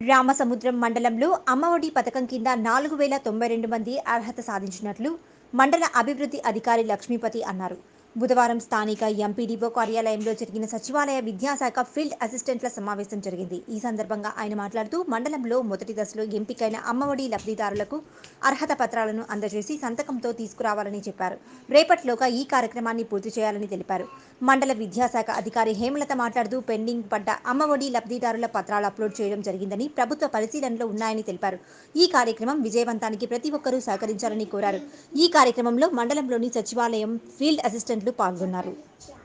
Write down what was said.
రామసముద్రం మండలంలో అమ్మఒడి పథకం కింద నాలుగు వేల తొంభై రెండు మంది అర్హత సాధించినట్లు మండల అభివృద్ధి అధికారి లక్ష్మీపతి అన్నారు బుధవారం స్థానిక ఎంపీడీఓ కార్యాలయంలో జరిగిన సచివాలయ విద్యాశాఖ ఫీల్డ్ అసిస్టెంట్ల సమావేశం జరిగింది ఈ సందర్భంగా ఆయన మాట్లాడుతూ మండలంలో మొదటి దశలో ఎంపికైన అమ్మఒడి లబ్ధిదారులకు అర్హత పత్రాలను అందజేసి సంతకంతో తీసుకురావాలని చెప్పారు రేపటిలోగా ఈ కార్యక్రమాన్ని పూర్తి చేయాలని తెలిపారు మండల విద్యాశాఖ అధికారి హేమలత మాట్లాడుతూ పెండింగ్ పడ్డ అమ్మఒడి లబ్ధిదారుల పత్రాలు అప్లోడ్ చేయడం జరిగిందని ప్రభుత్వ పరిశీలనలో ఉన్నాయని తెలిపారు ఈ కార్యక్రమం విజయవంతానికి ప్రతి ఒక్కరూ సహకరించాలని కోరారు ఈ కార్యక్రమంలో మండలంలోని సచివాలయం ఫీల్డ్ అసిస్టెంట్లు పాల్గొన్నారు